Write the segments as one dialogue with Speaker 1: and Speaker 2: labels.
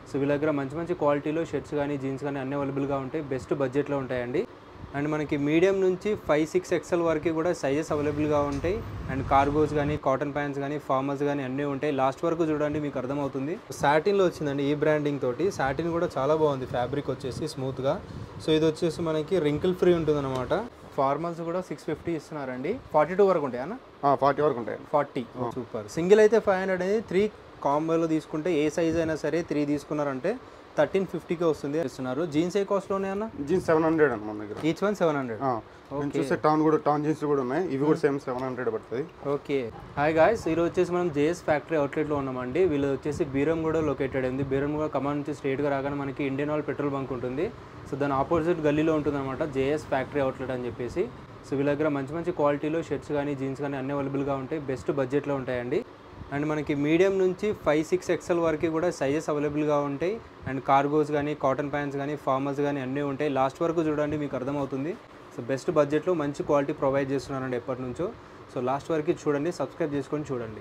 Speaker 1: So వీళ్ళ దగ్గర మంచి మంచి క్వాలిటీలో షర్ట్స్ కానీ జీన్స్ కానీ అన్ని అవైలబుల్గా ఉంటాయి బెస్ట్ బడ్జెట్లో ఉంటాయండి అండ్ మనకి మీడియం నుంచి ఫైవ్ సిక్స్ ఎక్స్ఎల్ వరకు కూడా సైజెస్ అవైలబుల్గా ఉంటాయి అండ్ కార్గోస్ కానీ కాటన్ ప్యాంట్స్ కానీ ఫార్మల్స్ కానీ అన్నీ ఉంటాయి లాస్ట్ వరకు చూడండి మీకు అర్థమవుతుంది సాటిన్లో వచ్చిందండి ఈ బ్రాండింగ్ తోటి సాటిన్ కూడా చాలా బాగుంది ఫ్యాబ్రిక్ వచ్చేసి స్మూత్గా సో ఇది వచ్చేసి మనకి రింకిల్ ఫ్రీ ఉంటుందన్నమాట ఫార్మల్స్ కూడా సిక్స్ ఫిఫ్టీ ఇస్తున్నారండి ఫార్టీ టూ వరకు ఉంటాయి అన్న
Speaker 2: ఫార్టీ వరకు ఉంటాయి
Speaker 1: ఫార్టీ సూపర్ సింగిల్ అయితే ఫైవ్ హండ్రెడ్ అనేది త్రీ కాంబోలో తీసుకుంటే ఏ సైజ్ అయినా సరే త్రీ తీసుకున్నారంటే థర్టీన్ ఫిఫ్టీకే వస్తుంది ఇస్తున్నారు జీన్స్ ఏ కాస్ట్లోనే అన్న
Speaker 2: జీన్స్ సెవెన్ హండ్రెడ్ అన్న మన దగ్గర
Speaker 1: ఈచ్ వన్ సెవెన్ హండ్రెడ్
Speaker 2: ఆ, నేను చూస్తే టౌన్ కూడా టౌన్ జీన్స్ కూడా ఉన్నాయి ఇవి కూడా సేమ్ సెవెన్ హండ్రెడ్ పడుతుంది
Speaker 1: ఓకే హాయ్ గాయస్ ఈరోజు వచ్చేసి మనం జేఎస్ ఫ్యాక్టరీ అవుట్లెట్లో ఉన్నామండి వీళ్ళు వచ్చేసి బీరంగూడ లొకేటెడ్ ఉంది బీరంగూడ కమాండ్ నుంచి స్ట్రేట్గా రాగానే మనకి ఇండియన్ ఆయిల్ పెట్రోల్ బంక్ ఉంటుంది సో దాని ఆపోజిట్ గల్లీలో ఉంటుంది అనమాట జేఎస్ ఫ్యాక్టరీ అవుట్లెట్ అని చెప్పేసి సో వీళ్ళ దగ్గర మంచి మంచి క్వాలిటీలో షర్ట్స్ కానీ జీన్స్ కానీ అన్ని అవైలబుల్గా ఉంటాయి బెస్ట్ బడ్జెట్లో ఉంటాయండి అండ్ మనకి మీడియం నుంచి ఫైవ్ సిక్స్ ఎక్స్ఎల్ వరకు కూడా సైజెస్ అవైలబుల్గా ఉంటాయి అండ్ కార్గోస్ కానీ కాటన్ ప్యాంట్స్ కానీ ఫార్మల్స్ కానీ అన్నీ ఉంటాయి లాస్ట్ వరకు చూడండి మీకు అర్థమవుతుంది సో బెస్ట్ బడ్జెట్లో మంచి క్వాలిటీ ప్రొవైడ్ చేస్తున్నారండి ఎప్పటి నుంచో సో లాస్ట్ వరకు చూడండి సబ్స్క్రైబ్ చేసుకొని చూడండి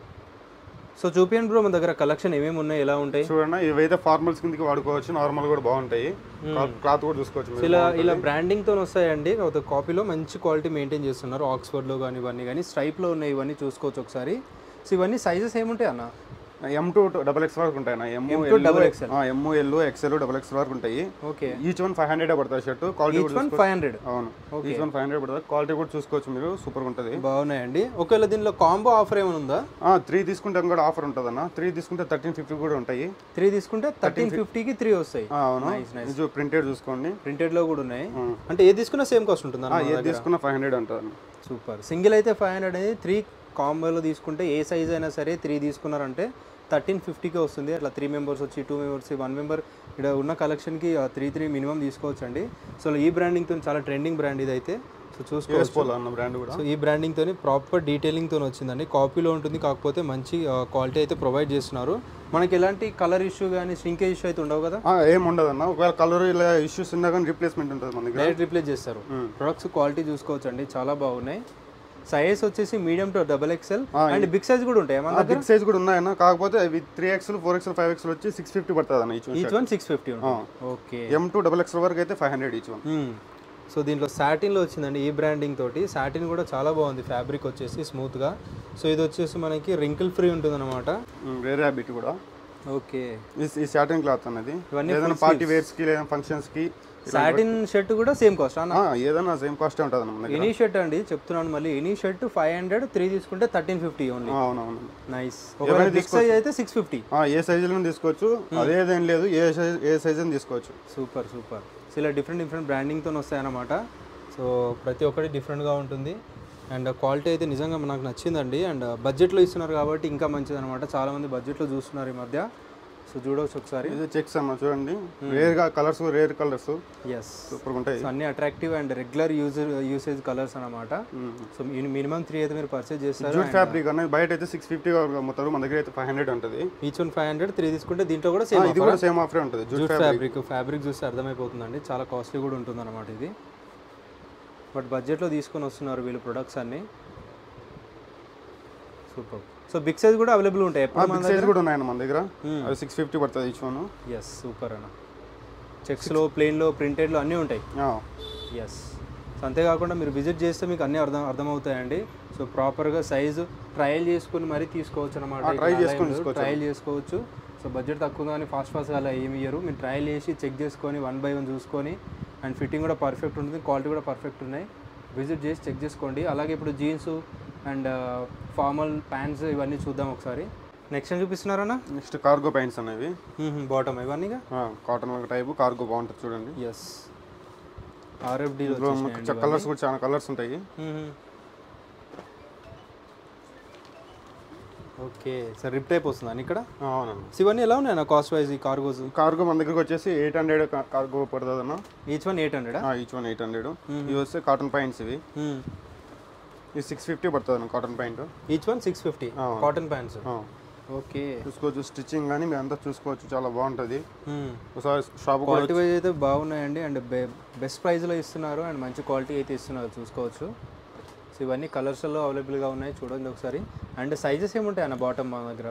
Speaker 1: సో చూపియండి బ్రో మన దగ్గర కలెక్షన్ ఏమేమి ఉన్నాయి ఎలా ఉంటాయి
Speaker 2: చూడండి ఇవైతే ఫార్మల్స్ కిందకి వాడుకోవచ్చు నార్మల్ కూడా బాగుంటాయి క్లాత్ కూడా చూసుకోవచ్చు
Speaker 1: సో
Speaker 2: మీరు.
Speaker 1: ఇలా ఇలా బ్రాండింగ్తో వస్తాయండి కాకపోతే కాపీలో మంచి క్వాలిటీ మెయింటైన్ చేస్తున్నారు ఆక్స్ఫర్డ్లో కానీ ఇవన్నీ కానీ స్ట్రైప్లో ఉన్నాయి ఇవన్నీ చూసుకోవచ్చు ఒకసారి సో ఇవన్నీ సైజెస్ ఏముంటాయి అన్న
Speaker 2: ఎం టూ డబల్ ఎక్స్ వరకు ఉంటాయి M
Speaker 1: double XL.
Speaker 2: M L XL double X వరకు ఉంటాయి
Speaker 1: okay
Speaker 2: each one five hundred పడుతుంది shirt quality
Speaker 1: each one five hundred
Speaker 2: అవును ఈచ్ వన్ ఫైవ్ హండ్రెడ్ పడుతుంది క్వాలిటీ కూడా చూసుకోవచ్చు మీరు సూపర్ ఉంటుంది
Speaker 1: బాగున్నాయండి ఒకవేళ దీనిలో కాంబో ఆఫర్ ఏమైనా ఉందా
Speaker 2: త్రీ తీసుకుంటే కూడా ఆఫర్ ఉంటుంది అన్న త్రీ తీసుకుంటే థర్టీన్ ఫిఫ్టీ కూడా ఉంటాయి
Speaker 1: త్రీ తీసుకుంటే థర్టీన్ ఫిఫ్టీకి త్రీ వస్తాయి
Speaker 2: ఆ, అవును ఇది ప్రింటెడ్ చూసుకోండి
Speaker 1: ప్రింటెడ్లో కూడా ఉన్నాయి అంటే ఏది తీసుకున్నా సేమ్ కాస్ట్ ఉంటుంది
Speaker 2: ఆ, ఏది తీసుకున్నా ఫైవ్ హండ్రెడ్ ఉంటుంది
Speaker 1: సూపర్ సింగిల్ అయితే ఫైవ్ హండ్రెడ్ అనేది త్రీ కాంబోలో తీసుకుంటే ఏ సైజ్ అయినా సరే త్రీ తీసుకున్నారంటే థర్టీన్ ఫిఫ్టీకే వస్తుంది అట్లా త్రీ మెంబర్స్ వచ్చి టూ మెంబర్స్ వన్ మెంబర్ ఇక్కడ ఉన్న కలెక్షన్కి త్రీ త్రీ మినిమం తీసుకోవచ్చు అండి సో ఈ బ్రాండింగ్తో చాలా ట్రెండింగ్ బ్రాండ్ ఇది అయితే సో చూసుకోవచ్చు
Speaker 2: వేసుకోవాలి అన్న బ్రాండ్ కూడా
Speaker 1: సో ఈ బ్రాండింగ్తో ప్రాపర్ డీటెయిలింగ్తో వచ్చిందండి కాపీలో ఉంటుంది కాకపోతే మంచి క్వాలిటీ అయితే ప్రొవైడ్ చేస్తున్నారు మనకి ఎలాంటి కలర్ ఇష్యూ కానీ శ్రింకేజ్ ఇష్యూ అయితే ఉండవు కదా
Speaker 2: ఆ, ఏం ఉండదు అన్న ఒకవేళ కలర్ ఇలా ఇష్యూస్ ఉన్నా కానీ రీప్లేస్మెంట్ ఉంటుంది మన దగ్గర
Speaker 1: డైరెక్ట్ రిప్లేస్ చేస్తారు ప్రొడక్ట్స్ క్వాలిటీ చూసుకోవచ్చు అండి చాలా బాగున్నాయి సైజ్ వచ్చేసి medium to double XL and big size కూడా ఉంటాయి మన
Speaker 2: బిగ్ సైజ్ కూడా ఉన్నాయన్న కాకపోతే అవి three XL four XL five XL వచ్చి సిక్స్ ఫిఫ్టీ పడుతుంది అన్న each
Speaker 1: each one six fifty okay
Speaker 2: M two double XL వరకు అయితే five hundred each one
Speaker 1: so దీంట్లో సాటిన్లో వచ్చిందండి ఈ బ్రాండింగ్ తోటి సాటిన్ కూడా చాలా బాగుంది ఫ్యాబ్రిక్ వచ్చేసి స్మూత్గా సో ఇది వచ్చేసి మనకి రింకిల్ ఫ్రీ ఉంటుందన్నమాట
Speaker 2: వేరే హ్యాబిట్ కూడా
Speaker 1: ఓకే
Speaker 2: ఈ- ఈ సాటిన్ క్లాత్ అన్నది
Speaker 1: ఇవన్నీ
Speaker 2: ఏదైనా పార్టీ వేర్స్ కి లేదా ఫంక్షన్స్ కి
Speaker 1: సాటిన్ షర్ట్ కూడా సేమ్ కాస్ట్ అన్న
Speaker 2: ఆ, ఏదైనా సేమ్ కాస్ట్ ఉంటుంది అన్న మన దగ్గర
Speaker 1: ఎనీ షర్ట్ అండి చెప్తున్నాను మళ్ళీ any shirt five hundred three తీసుకుంటే థర్టీన్ ఫిఫ్టీ ఓన్లీ
Speaker 2: ఆ, అవునవును
Speaker 1: నైస్ ఒకవేళ బిగ్ సైజ్ అయితే సిక్స్ ఫిఫ్టీ
Speaker 2: ఆ, ఏ సైజులో తీసుకోవచ్చు అదేదేం లేదు ఏ సైజ్ ఏ సైజ్ అని తీసుకోవచ్చు
Speaker 1: సూపర్ సూపర్ సో ఇలా డిఫరెంట్ డిఫరెంట్ బ్రాండింగ్తో వస్తాయన్నమాట సో ప్రతి ఒక్కటి డిఫరెంట్గా ఉంటుంది అండ్ క్వాలిటీ అయితే నిజంగా నాకు నచ్చిందండి అండ్ బడ్జెట్లో ఇస్తున్నారు కాబట్టి ఇంకా మంచిది అనమాట చాలామంది బడ్జెట్లో చూస్తున్నారు ఈ మధ్య సో చూడవచ్చు ఒకసారి
Speaker 2: ఇది చెక్స్ అన్న చూడండి రేర్ గా colours rare colours
Speaker 1: yes
Speaker 2: super ఉంటాయి
Speaker 1: సో అన్ని attractive and regular use usage colours అనమాట సో మినిమం త్రీ అయితే మీరు పర్చేజ్ చేస్తారు
Speaker 2: జూట్ ఫ్యాబ్రిక్ అనేది బయట అయితే సిక్స్ ఫిఫ్టీ అమ్ముతారు మన దగ్గర అయితే ఫైవ్ హండ్రెడ్ ఉంటుంది
Speaker 1: each one five hundred three తీసుకుంటే దీంట్లో కూడా
Speaker 2: ఆ,
Speaker 1: సేమ్
Speaker 2: ఇది కూడా సేమ్ ఆఫరే ఉంటుంది జూట్
Speaker 1: జూట్ ఫ్యాబ్రిక్ ఫ్యాబ్రిక్ చూస్తే అర్థమైపోతుందండి చాలా కాస్ట్లీ కూడా ఉంటుంది అనమాట ఇది బట్ బడ్జెట్లో తీసుకొని వస్తున్నారు వీళ్ళు ప్రొడక్ట్స్ అన్ని సూపర్ సో బిగ్ సైజ్ కూడా అవైలబుల్ ఉంటాయి ఎప్పుడు
Speaker 2: బిగ్ సైజ్ కూడా ఉన్నాయన్న మన దగ్గర అది సిక్స్ ఫిఫ్టీ పడుతుంది ఈచ్ వన్
Speaker 1: ఎస్ సూపర్ అన్న చెక్స్లో ప్లెయిన్లో ప్రింటెడ్లో అన్నీ ఉంటాయి ఎస్ సో అంతేకాకుండా మీరు విజిట్ చేస్తే మీకు అన్నీ అర్థం అర్థమవుతాయండి సో ప్రాపర్గా సైజు ట్రయల్ చేసుకుని మరీ తీసుకోవచ్చు అనమాట
Speaker 2: try చేసుకొని తీసుకోవచ్చు.
Speaker 1: ట్రయల్ చేసుకోవచ్చు సో బడ్జెట్ తక్కువ కానీ ఫాస్ట్ ఫాస్ట్గా అలా ఏమి ఇయ్యరు మీరు ట్రయల్ చేసి చెక్ చేసుకొని వన్ బై వన్ చూసుకొని అండ్ ఫిట్టింగ్ కూడా పర్ఫెక్ట్ ఉంటుంది క్వాలిటీ కూడా పర్ఫెక్ట్ ఉన్నాయి విజిట్ చేసి చెక్ చేసుకోండి అలాగే ఇప్పుడు జీన్స్ అండ్ ఫార్మల్ ప్యాంట్స్ ఇవన్నీ చూద్దాం ఒకసారి నెక్స్ట్ ఏం చూపిస్తున్నారన్నా
Speaker 2: నెక్స్ట్ కార్గో ప్యాంట్స్ అనేవి
Speaker 1: బాటమ్ ఇవన్నీగా
Speaker 2: కాటన్ టైప్ కార్గో బాగుంటుంది చూడండి
Speaker 1: ఎస్ ఆర్ఎఫ్డీలో
Speaker 2: కలర్స్ కూడా చాలా కలర్స్ ఉంటాయి
Speaker 1: ఓకే సార్ రిప్ టైప్ వస్తుందా ఇక్కడ
Speaker 2: ఆ, అవునన్న
Speaker 1: సో ఇవన్నీ ఎలా ఉన్నాయి కాస్ట్ వైజ్ ఈ కార్గోస్
Speaker 2: కార్గో మన దగ్గరకు వచ్చేసి ఎయిట్ హండ్రెడ్ కార్గో పడుతుంది అన్న
Speaker 1: ఈచ్ వన్ ఎయిట్ హండ్రెడా
Speaker 2: ఈచ్ వన్ ఎయిట్ హండ్రెడ్ ఇవి వస్తే కాటన్ ప్యాంట్స్ ఇవి ఇది సిక్స్ ఫిఫ్టీ పడుతుంది అన్న cotton pant
Speaker 1: each one six fifty cotton pants okay
Speaker 2: చూసుకోవచ్చు స్టిచ్చింగ్ కానీ మీరు అంతా చూసుకోవచ్చు చాలా బాగుంటుంది ఒకసారి షాప్ కూడా
Speaker 1: క్వాలిటీ వైజ్ అయితే బాగున్నాయండి అండ్ బెస్ట్ ప్రైస్లో ఇస్తున్నారు అండ్ మంచి క్వాలిటీ అయితే ఇస్తున్నారు చూసుకోవచ్చు సో ఇవన్నీ కలర్స్లో అవైలబుల్గా ఉన్నాయి చూడండి ఒకసారి అండ్ సైజెస్ ఏముంటాయి అన్న బాటమ్ మా దగ్గర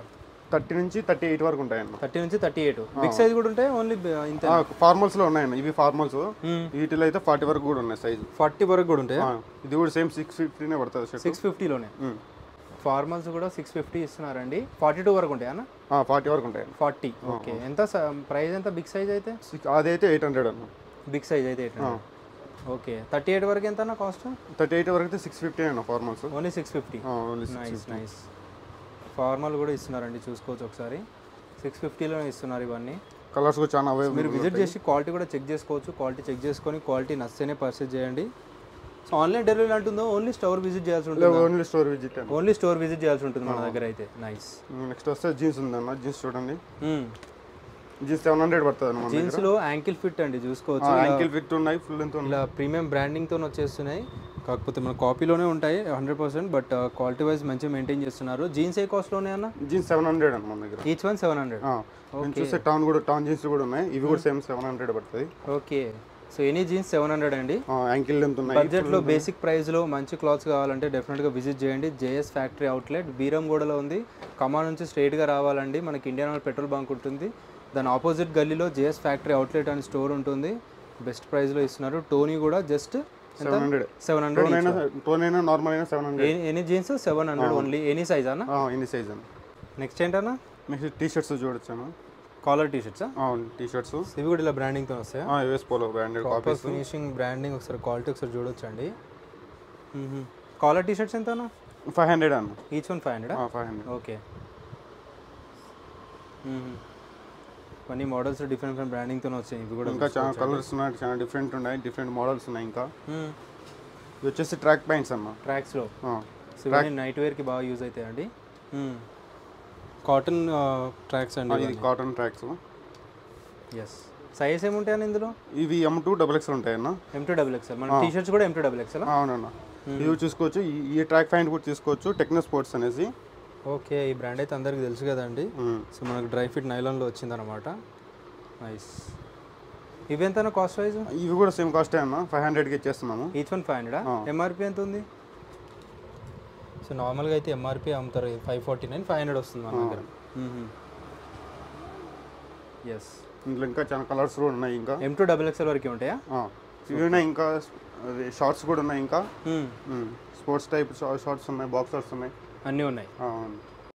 Speaker 2: థర్టీ నుంచి థర్టీ ఎయిట్ వరకు ఉంటాయన్న
Speaker 1: థర్టీ నుంచి థర్టీ ఎయిట్ బిగ్ సైజ్ కూడా ఉంటాయి ఓన్లీ ఇంత
Speaker 2: ఫార్మల్స్లో ఉన్నాయన్న ఇవి ఫార్మల్స్ వీటిలో అయితే ఫార్టీ వరకు కూడా ఉన్నాయి సైజు
Speaker 1: ఫార్టీ వరకు కూడా ఉంటాయి
Speaker 2: ఇది కూడా సేమ్ సిక్స్ ఫిఫ్టీనే పడుతుంది షర్ట్
Speaker 1: సిక్స్ ఫిఫ్టీలోనే ఫార్మల్స్ కూడా సిక్స్ ఫిఫ్టీ ఇస్తున్నారండి ఫార్టీ టూ వరకు ఉంటాయి అన్న
Speaker 2: ఫార్టీ వరకు ఉంటాయి
Speaker 1: ఫార్టీ ఓకే ఎంత ప్రైస్ ఎంత బిగ్ సైజ్ అయితే
Speaker 2: Six- అదైతే ఎయిట్ హండ్రెడ్ అన్న
Speaker 1: బిగ్ సైజ్ అయితే ఎయిట్ ఓకే థర్టీ ఎయిట్ వరకు ఎంత అన్న కాస్ట్
Speaker 2: థర్టీ ఎయిట్ వరకు అయితే సిక్స్ ఫిఫ్టీ అన్న formals
Speaker 1: only six fifty
Speaker 2: only
Speaker 1: nice nice formal కూడా ఇస్తున్నారండి చూసుకోవచ్చు ఒకసారి సిక్స్ ఫిఫ్టీలో ఇస్తున్నారు ఇవన్నీ
Speaker 2: కలర్స్ కూడా చాలా అవైలబుల్
Speaker 1: మీరు విజిట్ చేసి క్వాలిటీ కూడా చెక్ చేసుకోవచ్చు క్వాలిటీ చెక్ చేసుకొని క్వాలిటీ నచ్చితేనే పర్చేస్ చేయండి సో ఆన్లైన్ డెలివరీ అంటుందో ఓన్లీ స్టోర్ విజిట్ చేయాల్సి ఉంటుంది
Speaker 2: ఓన్లీ స్టోర్ విజిట్ అన్న
Speaker 1: ఓన్లీ స్టోర్ విజిట్ చేయాల్సి ఉంటుంది మన దగ్గర అయితే నైస్
Speaker 2: నెక్స్ట్ వస్తే జీన్స్ ఉందన్న జీన్స్ చూడండి జీన్స్ సెవెన్ హండ్రెడ్ పడుతుంది అన్న మన దగ్గర
Speaker 1: జీన్స్ లో యాంకిల్ ఫిట్ అండి చూసుకోవచ్చు
Speaker 2: యాంకిల్ ఫిట్ ఉన్నాయి ఫుల్ ఎంత ఉన్నాయి
Speaker 1: ఇలా ప్రీమియం బ్రాండింగ్ తో వచ్చేస్తున్నాయి కాకపోతే మన కాపీలోనే ఉంటాయి hundred percent but quality wise మంచిగా మెయింటైన్ చేస్తున్నారు జీన్స్ ఏ కాస్ట్ లోనే అన్న
Speaker 2: జీన్స్ సెవెన్ హండ్రెడ్ అన్న మన దగ్గర
Speaker 1: ఈచ్ వన్ సెవెన్ హండ్రెడ్
Speaker 2: ఆ, నేను చూస్తే టౌన్ కూడా టౌన్ జీన్స్ కూడా ఉన్నాయి ఇవి కూడా సేమ్ సెవెన్ హండ్రెడ్ పడుతుంది
Speaker 1: okay so any jeans seven hundred అండి
Speaker 2: యాంకిల్ ఎంత ఉన్నాయి
Speaker 1: బడ్జెట్ లో బేసిక్ ప్రైస్ లో మంచి క్లాత్స్ కావాలంటే డెఫినెట్ గా విజిట్ చేయండి జేఎస్ ఫ్యాక్టరీ అవుట్లెట్ బీరంగూడలో ఉంది కమా నుంచి స్ట్రైట్ గా రావాలండి మనకి ఇండియన్ ఆయిల్ పెట్రోల్ బంక్ ఉంటుంది దాని ఆపోజిట్ గల్లీలో జేఎస్ ఫ్యాక్టరీ అవుట్లెట్ అని స్టోర్ ఉంటుంది బెస్ట్ ప్రైస్ లో ఇస్తున్నారు టోనీ కూడా just
Speaker 2: seven hundred
Speaker 1: seven hundred
Speaker 2: tone అయినా టోన్ అయినా నార్మల్ అయినా seven hundred
Speaker 1: any jeans seven hundred only any size అన్న
Speaker 2: ఎన్ని సైజ్ అన్న
Speaker 1: నెక్స్ట్ ఏంటన్నా
Speaker 2: నెక్స్ట్ టీ షర్ట్స్ చూడొచ్చాను
Speaker 1: collar T shirts
Speaker 2: T shirts
Speaker 1: ఇవి కూడా ఇలా బ్రాండింగ్తో వస్తాయా
Speaker 2: US Polo branded
Speaker 1: proper
Speaker 2: copies
Speaker 1: finishing branding ఒకసారి క్వాలిటీ ఒకసారి చూడొచ్చండి కాలర్ టీ షర్ట్స్ ఎంతనా
Speaker 2: ఫైవ్ హండ్రెడ్ అన్న
Speaker 1: each one five hundred
Speaker 2: five hundred
Speaker 1: okay కొన్ని మోడల్స్ డిఫరెంట్ డిఫరెంట్ బ్రాండింగ్తో వచ్చాయి ఇవి కూడా
Speaker 2: ఇంకా చాలా కలర్స్ ఉన్నాయి చాలా డిఫరెంట్ ఉన్నాయి డిఫరెంట్ మోడల్స్ ఉన్నాయి ఇంకా ఇవి వచ్చేసి ట్రాక్ ప్యాంట్స్ అన్న
Speaker 1: ట్రాక్స్లో
Speaker 2: ఆ,
Speaker 1: సో ఇవన్నీ నైట్ వేర్కి బాగా యూజ్ అవుతాయండి కాటన్ ట్రాక్స్ అండి
Speaker 2: ఇది కాటన్ ట్రాక్స్
Speaker 1: ఎస్ సైజ్ ఏముంటాయని ఇందులో
Speaker 2: ఇవి ఎం టూ డబుల్ ఎక్స్ ఉంటాయన్న
Speaker 1: ఎం టూ డబుల్ ఎక్స్ఎల్ మన టీ షర్ట్స్ కూడా ఎం టూ డబుల్ ఎక్స్ఎల్
Speaker 2: అవునన్న ఇవి చూసుకోవచ్చు ఈ- ఈ ట్రాక్ ప్యాంట్ కూడా తీసుకోవచ్చు టెక్నో స్పోర్ట్స్ అనేసి
Speaker 1: ఓకే ఈ బ్రాండ్ అయితే అందరికి తెలుసు కదండి
Speaker 2: ఉమ్.
Speaker 1: సో మనకు డ్రై ఫిట్ నైలాన్లో వచ్చిందనమాట నైస్ ఇవి ఎంత కాస్ట్ వైజ్
Speaker 2: ఇవి కూడా సేమ్ కాస్టే అన్న ఫైవ్ హండ్రెడ్కి ఇచ్చేస్తున్నాము
Speaker 1: each one five hundred MRP ఎంత ఉంది సో నార్మల్గా అయితే ఎంఆర్పి అమ్ముతారు five forty nine five hundred వస్తుంది మన దగ్గర ఎస్
Speaker 2: ఇందులో ఇంకా చాలా కలర్స్ కూడా ఉన్నాయి ఇంకా
Speaker 1: ఎం టూ డబుల్ ఎక్స్ఎల్ వరకు ఉంటాయా
Speaker 2: ఆ, ఇవి ఉన్నాయి ఇంకా షార్ట్స్ కూడా ఉన్నాయి ఇంకా స్పోర్ట్స్ టైప్ షార్ట్స్ ఉన్నాయి బాక్సర్స్ ఉన్నాయి
Speaker 1: అన్నీ ఉన్నాయి
Speaker 2: ఆ, అవును.